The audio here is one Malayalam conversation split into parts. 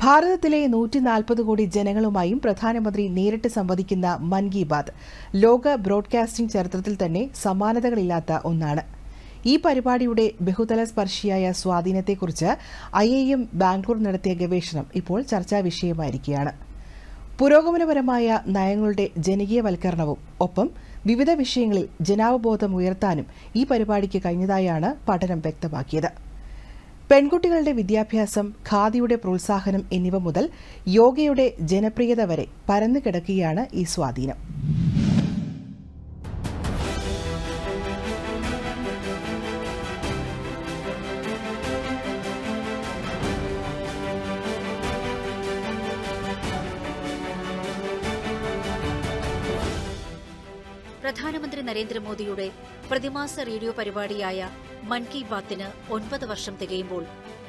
ഭാരതത്തിലെ നൂറ്റി നാൽപ്പത് കോടി ജനങ്ങളുമായും പ്രധാനമന്ത്രി നേരിട്ട് സംവദിക്കുന്ന മൻ കി ബാത് ലോക ബ്രോഡ്കാസ്റ്റിംഗ് ചരിത്രത്തിൽ തന്നെ സമാനതകളില്ലാത്ത ഒന്നാണ് ഈ പരിപാടിയുടെ ബഹുതല സ്പർശിയായ സ്വാധീനത്തെക്കുറിച്ച് ഐ ഐ എം ബാംഗ്ലൂർ നടത്തിയ ഗവേഷണം ഇപ്പോൾ ചർച്ചാ വിഷയമായിരിക്കുകയാണ് പുരോഗമനപരമായ നയങ്ങളുടെ ജനകീയവൽക്കരണവും ഒപ്പം വിവിധ വിഷയങ്ങളിൽ ജനാവബോധം ഉയർത്താനും ഈ പരിപാടിക്ക് കഴിഞ്ഞതായാണ് പഠനം വ്യക്തമാക്കിയത് പെൺകുട്ടികളുടെ വിദ്യാഭ്യാസം ഖാദിയുടെ പ്രോത്സാഹനം എന്നിവ മുതൽ യോഗയുടെ ജനപ്രിയത വരെ പരന്നു കിടക്കുകയാണ് ഈ സ്വാധീനം പ്രധാനമന്ത്രി നരേന്ദ്രമോദിയുടെ പ്രതിമാസ റേഡിയോ പരിപാടിയായ മൻ കി ബാത്തിന് ഒൻപത് വർഷം തികയുമ്പോൾ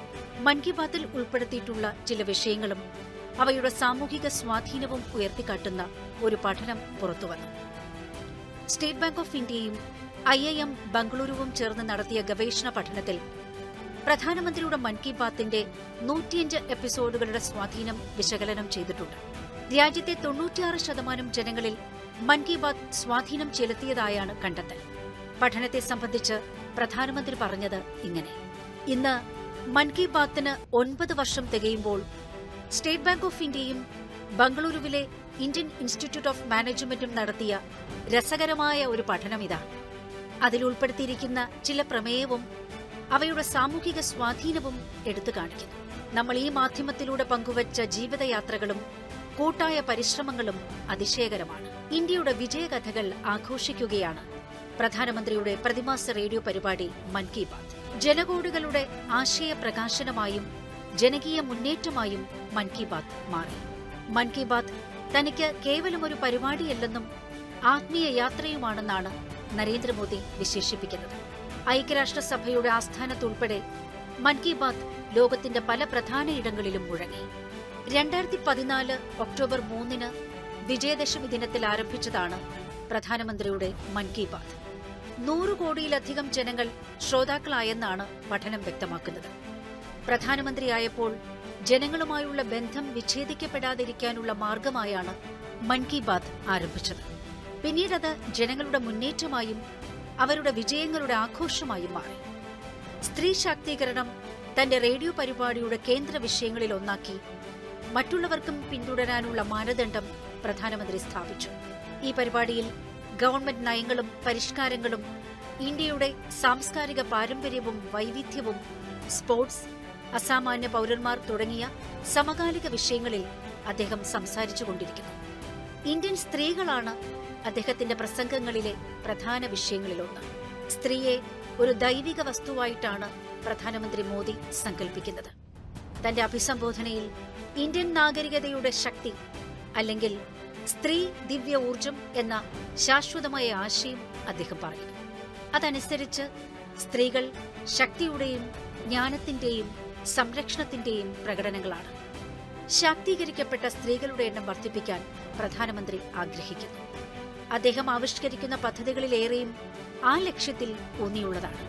മൻ കി ബാത്തിൽ ഉൾപ്പെടുത്തിയിട്ടുള്ള ചില വിഷയങ്ങളും അവയുടെ സാമൂഹിക സ്വാധീനവും ഉയർത്തിക്കാട്ടുന്ന ഒരു പഠനം പുറത്തുവന്നു സ്റ്റേറ്റ് ബാങ്ക് ഓഫ് ഇന്ത്യയും ഐ ഐ എം ബംഗളൂരുവും ചേർന്ന് നടത്തിയ ഗവേഷണ പഠനത്തിൽ പ്രധാനമന്ത്രിയുടെ മൻ കി ബാത്തിന്റെ നൂറ്റിയഞ്ച് എപ്പിസോഡുകളുടെ സ്വാധീനം വിശകലനം ചെയ്തിട്ടുണ്ട് രാജ്യത്തെ തൊണ്ണൂറ്റിയാറ് ശതമാനം ജനങ്ങളിൽ മൻ കി ബാത് സ്വാധീനം ചെലുത്തിയതായാണ് കണ്ടെത്തൽ പഠനത്തെ സംബന്ധിച്ച് പ്രധാനമന്ത്രി പറഞ്ഞത് ഇങ്ങനെ ഇന്ന് മൻ കി ബാത്തിന് ഒൻപത് വർഷം തികയുമ്പോൾ സ്റ്റേറ്റ് ബാങ്ക് ഓഫ് ഇന്ത്യയും ബംഗളൂരുവിലെ ഇന്ത്യൻ ഇൻസ്റ്റിറ്റ്യൂട്ട് ഓഫ് മാനേജ്മെന്റും നടത്തിയ രസകരമായ ഒരു പഠനം ഇതാണ് അതിൽ ഉൾപ്പെടുത്തിയിരിക്കുന്ന ചില പ്രമേയവും അവയുടെ സാമൂഹിക സ്വാധീനവും എടുത്തു കാണിക്കുന്നു നമ്മൾ ഈ മാധ്യമത്തിലൂടെ പങ്കുവച്ച ജീവിതയാത്രകളും കൂട്ടായ പരിശ്രമങ്ങളും അതിശയകരമാണ് ഇന്ത്യയുടെ വിജയകഥകൾ ആഘോഷിക്കുകയാണ് പ്രധാനമന്ത്രിയുടെ പ്രതിമാസ റേഡിയോ പരിപാടി മൻ കി ബാത് ജനകോടികളുടെ ആശയ പ്രകാശനമായും ജനകീയ മുന്നേറ്റമായും മൻ കി ബാത് മാറി മൻ കി ബാത് തനിക്ക് കേവലം ഒരു പരിപാടിയല്ലെന്നും ആത്മീയ യാത്രയുമാണെന്നാണ് നരേന്ദ്രമോദി വിശേഷിപ്പിക്കുന്നത് ഐക്യരാഷ്ട്രസഭയുടെ ആസ്ഥാനത്തുൾപ്പെടെ മൻ കി ബാത് ലോകത്തിന്റെ പല പ്രധാന ഇടങ്ങളിലും മുഴങ്ങി രണ്ടായിരത്തി പതിനാല് ഒക്ടോബർ മൂന്നിന് വിജയദശമി ദിനത്തിൽ ആരംഭിച്ചതാണ് പ്രധാനമന്ത്രിയുടെ മൻ കി ബാത് നൂറ് കോടിയിലധികം ജനങ്ങൾ ശ്രോതാക്കളായെന്നാണ് പഠനം വ്യക്തമാക്കുന്നത് പ്രധാനമന്ത്രിയായപ്പോൾ ജനങ്ങളുമായുള്ള ബന്ധം വിച്ഛേദിക്കപ്പെടാതിരിക്കാനുള്ള മാർഗമായാണ് മൻ കി ബാത് ആരംഭിച്ചത് പിന്നീടത് ജനങ്ങളുടെ മുന്നേറ്റമായും അവരുടെ വിജയങ്ങളുടെ ആഘോഷമായും മാറി സ്ത്രീ ശാക്തീകരണം തന്റെ റേഡിയോ പരിപാടിയുടെ കേന്ദ്ര വിഷയങ്ങളിൽ ഒന്നാക്കി മറ്റുള്ളവർക്കും പിന്തുടരാനുള്ള മാനദണ്ഡം പ്രധാനമന്ത്രി സ്ഥാപിച്ചു ഈ പരിപാടിയിൽ ഗവൺമെന്റ് നയങ്ങളും പരിഷ്കാരങ്ങളും ഇന്ത്യയുടെ സാംസ്കാരിക പാരമ്പര്യവും വൈവിധ്യവും സ്പോർട്സ് അസാമാന്യ പൌരന്മാർ തുടങ്ങിയ സമകാലിക വിഷയങ്ങളിൽ അദ്ദേഹം സംസാരിച്ചുകൊണ്ടിരിക്കുന്നു ഇന്ത്യൻ സ്ത്രീകളാണ് അദ്ദേഹത്തിന്റെ പ്രസംഗങ്ങളിലെ പ്രധാന വിഷയങ്ങളിലൊന്ന് സ്ത്രീയെ ഒരു ദൈവിക വസ്തുവായിട്ടാണ് പ്രധാനമന്ത്രി മോദി സങ്കല്പിക്കുന്നത് തന്റെ അഭിസംബോധനയിൽ ഇന്ത്യൻ നാഗരികതയുടെ ശക്തി അല്ലെങ്കിൽ സ്ത്രീ ദിവ്യ ഊർജം എന്ന ശാശ്വതമായ ആശയം അദ്ദേഹം പറയുന്നു അതനുസരിച്ച് സ്ത്രീകൾ ശക്തിയുടെയും ജ്ഞാനത്തിന്റെയും സംരക്ഷണത്തിന്റെയും പ്രകടനങ്ങളാണ് ശാക്തീകരിക്കപ്പെട്ട സ്ത്രീകളുടെ എണ്ണം വർദ്ധിപ്പിക്കാൻ പ്രധാനമന്ത്രി ആഗ്രഹിക്കുന്നു അദ്ദേഹം ആവിഷ്കരിക്കുന്ന പദ്ധതികളിലേറെയും ആ ലക്ഷ്യത്തിൽ ഊന്നിയുള്ളതാണ്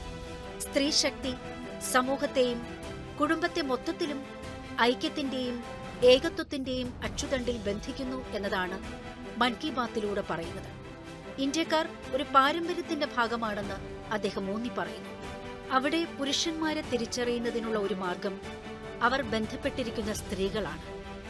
സ്ത്രീ ശക്തി സമൂഹത്തെയും കുടുംബത്തെ മൊത്തത്തിലും ഐക്യത്തിന്റെയും ഏകത്വത്തിന്റെയും അച്ചുതണ്ടിൽ ബന്ധിക്കുന്നു എന്നതാണ് മൻ കി ബാത്തിലൂടെ പറയുന്നത് ഇന്ത്യക്കാർ ഒരു പാരമ്പര്യത്തിന്റെ ഭാഗമാണെന്ന് അദ്ദേഹം ഊന്നി പറയുന്നു അവിടെ പുരുഷന്മാരെ തിരിച്ചറിയുന്നതിനുള്ള ഒരു മാർഗം അവർ ബന്ധപ്പെട്ടിരിക്കുന്ന സ്ത്രീകളാണ്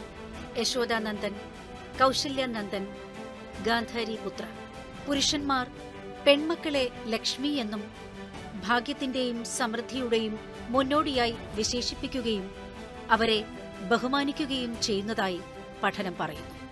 യശോദാനന്ദൻ കൗശല്യാനന്ദൻ ഗാന്ധാരി പുത്ര പുരുഷന്മാർ പെൺമക്കളെ ലക്ഷ്മി എന്നും ഭാഗ്യത്തിന്റെയും സമൃദ്ധിയുടെയും മുന്നോടിയായി വിശേഷിപ്പിക്കുകയും അവരെ ബഹുമാനിക്കുകയും ചെയ്യുന്നതായി പഠനം പറയുന്നു